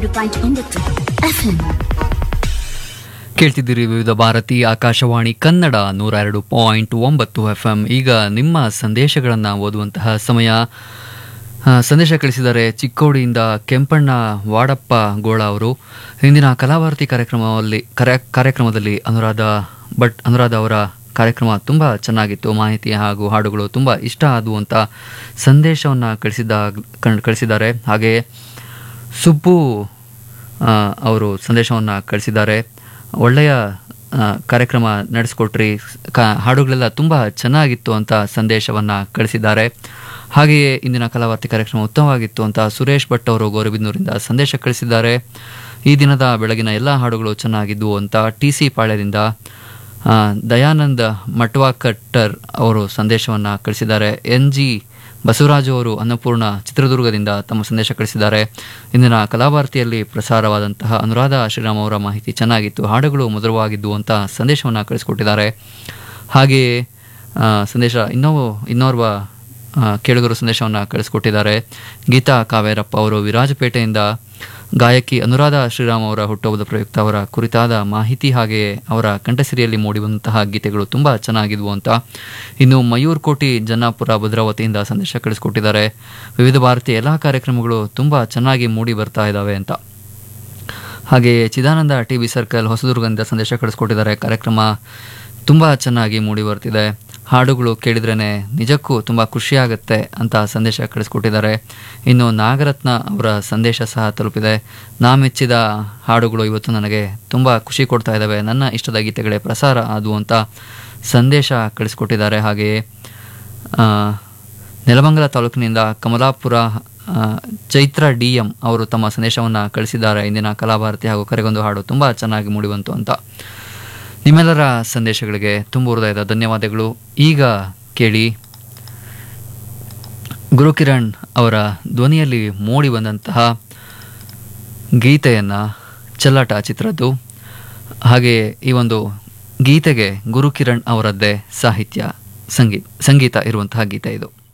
ಎರಡು ಪಾಯಿಂಟ್ ಒಂಬತ್ತು ಎಫ್ಎಂ ಕೇಳ್ತಿದ್ದೀರಿ ವಿವಿಧ ಭಾರತಿ ಆಕಾಶವಾಣಿ ಕನ್ನಡ ನೂರ ಎರಡು ಪಾಯಿಂಟ್ ಒಂಬತ್ತು ಎಫ್ ಎಂ ಈಗ ನಿಮ್ಮ ಸಂದೇಶಗಳನ್ನು ಓದುವಂತಹ ಸಮಯ ಆ, ಸಂದೇಶ ಕಳಿಸಿದ್ದಾರೆ ಚಿಕ್ಕೋಡಿಯಿಂದ ಕೆಂಪಣ್ಣ ವಾಡಪ್ಪ ಗೋಳ ಅವರು ಹಿಂದಿನ ಕಲಾಭಾರತಿ ಕಾರ್ಯಕ್ರಮದಲ್ಲಿ ಕಾರ್ಯ ಕಾರ್ಯಕ್ರಮದಲ್ಲಿ ಅನುರಾಧ ಭಟ್ ಅನುರಾಧ ಅವರ ಕಾರ್ಯಕ್ರಮ ತುಂಬ ಚೆನ್ನಾಗಿತ್ತು ಮಾಹಿತಿ ಹಾಗೂ ಹಾಡುಗಳು ತುಂಬ ಇಷ್ಟ ಆದವು ಅಂತ ಸಂದೇಶವನ್ನು ಕಳಿಸಿದ್ದ ಕಳ್- ಕಳಿಸಿದ್ದಾರೆ ಹಾಗೆಯೇ ಸುಬ್ಬು ಆ, ಅವರು ಸಂದೇಶವನ್ನು ಕಳಿಸಿದ್ದಾರೆ ಒಳ್ಳೆಯ ಆ, ಕಾರ್ಯಕ್ರಮ ನಡೆಸ್ಕೊಟ್ರಿ ಕ ಹಾಡುಗಳೆಲ್ಲ ತುಂಬ ಚೆನ್ನಾಗಿತ್ತು ಅಂತ ಸಂದೇಶವನ್ನು ಕಳಿಸಿದ್ದಾರೆ ಹಾಗೆಯೇ ಇಂದಿನ ಕಲಾವಾರ್ತಿ ಕಾರ್ಯಕ್ರಮ ಉತ್ತಮವಾಗಿತ್ತು ಅಂತ ಸುರೇಶ್ ಭಟ್ ಅವರು ಗೌರಬಿದ್ನೂರಿಂದ ಸಂದೇಶ ಕಳಿಸಿದ್ದಾರೆ ಈ ದಿನದ ಬೆಳಗಿನ ಎಲ್ಲ ಹಾಡುಗಳು ಚೆನ್ನಾಗಿದ್ವು ಅಂತ ಟಿ ಸಿ ಪಾಳ್ಯದಿಂದ ಆ, ದಯಾನಂದ ಮಟ್ವಾಕಟ್ಟರ್ ಅವರು ಸಂದೇಶವನ್ನು ಕಳಿಸಿದ್ದಾರೆ ಎನ್ ಜಿ ಬಸವರಾಜು ಅವರು ಅನ್ನಪೂರ್ಣ ಚಿತ್ರದುರ್ಗದಿಂದ ತಮ್ಮ ಸಂದೇಶ ಕಳಿಸಿದ್ದಾರೆ ಇಂದಿನ ಕಲಾಭಾರತಿಯಲ್ಲಿ ಪ್ರಸಾರವಾದಂತಹ ಅನುರಾಧ ಶ್ರೀರಾಮ್ ಅವರ ಮಾಹಿತಿ ಚೆನ್ನಾಗಿತ್ತು ಹಾಡುಗಳು ಮಧುರವಾಗಿದ್ದು ಅಂತ ಸಂದೇಶವನ್ನು ಕಳಿಸಿಕೊಟ್ಟಿದ್ದಾರೆ ಹಾಗೆಯೇ ಆ, ಸಂದೇಶ ಇನ್ನೂ ಇನ್ನೋರ್ವ ಆ, ಕೇಳುಗರು ಸಂದೇಶವನ್ನು ಕಳಿಸ್ಕೊಟ್ಟಿದ್ದಾರೆ ಗೀತಾ ಕಾವೇರಪ್ಪ ಅವರು ವಿರಾಜಪೇಟೆಯಿಂದ ಗಾಯಕಿ ಅನುರಾಧ ಶ್ರೀರಾಮ್ ಅವರ ಹುಟ್ಟುಹಬ್ಬದ ಪ್ರಯುಕ್ತ ಅವರ ಕುರಿತಾದ ಮಾಹಿತಿ ಹಾಗೆಯೇ ಅವರ ಕಂಠಸಿರಿಯಲ್ಲಿ ಮೂಡಿಬಂದಂತಹ ಗೀತೆಗಳು ತುಂಬ ಚೆನ್ನಾಗಿದ್ವು ಅಂತ ಇನ್ನು ಮಯೂರ್ ಕೋಟಿ ಜನ್ನಾಪುರ ಭದ್ರಾವತಿಯಿಂದ ಸಂದೇಶ ಕಳಿಸ್ಕೊಟ್ಟಿದ್ದಾರೆ ವಿವಿಧ ಭಾರತೀಯ ಎಲ್ಲ ಕಾರ್ಯಕ್ರಮಗಳು ತುಂಬ ಚೆನ್ನಾಗಿ ಮೂಡಿ ಬರ್ತಾ ಇದ್ದಾವೆ ಅಂತ ಹಾಗೆಯೇ ಚಿದಾನಂದ ಟಿ ವಿ ಸರ್ಕಲ್ ಹೊಸದುರ್ಗದಿಂದ ಸಂದೇಶ ಕಳಿಸ್ಕೊಟ್ಟಿದ್ದಾರೆ ಕಾರ್ಯಕ್ರಮ ತುಂಬ ಚೆನ್ನಾಗಿ ಮೂಡಿ ಬರ್ತಿದೆ ಹಾಡುಗಳು ಕೇಳಿದ್ರೇ ನಿಜಕ್ಕೂ ತುಂಬ ಖುಷಿಯಾಗುತ್ತೆ ಅಂತ ಸಂದೇಶ ಕಳಿಸ್ಕೊಟ್ಟಿದ್ದಾರೆ ಇನ್ನು ನಾಗರತ್ನ ಅವರ ಸಂದೇಶ ಸಹ ತಲುಪಿದೆ ನಾ ಮೆಚ್ಚಿದ ಹಾಡುಗಳು ಇವತ್ತು ನನಗೆ ತುಂಬ ಖುಷಿ ಕೊಡ್ತಾ ಇದ್ದಾವೆ ನನ್ನ ಇಷ್ಟದ ಗೀತೆಗಳೇ ಪ್ರಸಾರ ಆದವು ಅಂತ ಸಂದೇಶ ಕಳಿಸ್ಕೊಟ್ಟಿದ್ದಾರೆ ಹಾಗೆಯೇ ಆ, ನೆಲಮಂಗಲ ತಾಲೂಕಿನಿಂದ ಕಮಲಾಪುರ ಆ, ಚೈತ್ರ ಡಿ ಎಂ ಅವರು ತಮ್ಮ ಸಂದೇಶವನ್ನು ಕಳಿಸಿದ್ದಾರೆ ಇಂದಿನ ಕಲಾಭಾರತಿ ಹಾಗೂ ಕರೆಗೊಂದು ಹಾಡು ತುಂಬ ಚೆನ್ನಾಗಿ ಮೂಡಿಬಂತು ಅಂತ ನಿಮ್ಮೆಲ್ಲರ ಸಂದೇಶಗಳಿಗೆ ತುಂಬ ಹೃದಯದ ಧನ್ಯವಾದಗಳು ಈಗ ಕೇಳಿ ಗುರುಕಿರಣ್ ಅವರ ಧ್ವನಿಯಲ್ಲಿ ಮೂಡಿ ಬಂದಂತಹ ಗೀತೆಯನ್ನು ಚೆಲ್ಲಾಟ ಚಿತ್ರದ್ದು ಹಾಗೆಯೇ ಈ ಒಂದು ಗೀತೆಗೆ ಗುರುಕಿರಣ್ ಅವರದ್ದೇ ಸಾಹಿತ್ಯ ಸಂಗೀತ ಸಂಗೀತ ಇರುವಂತಹ ಗೀತೆ ಇದು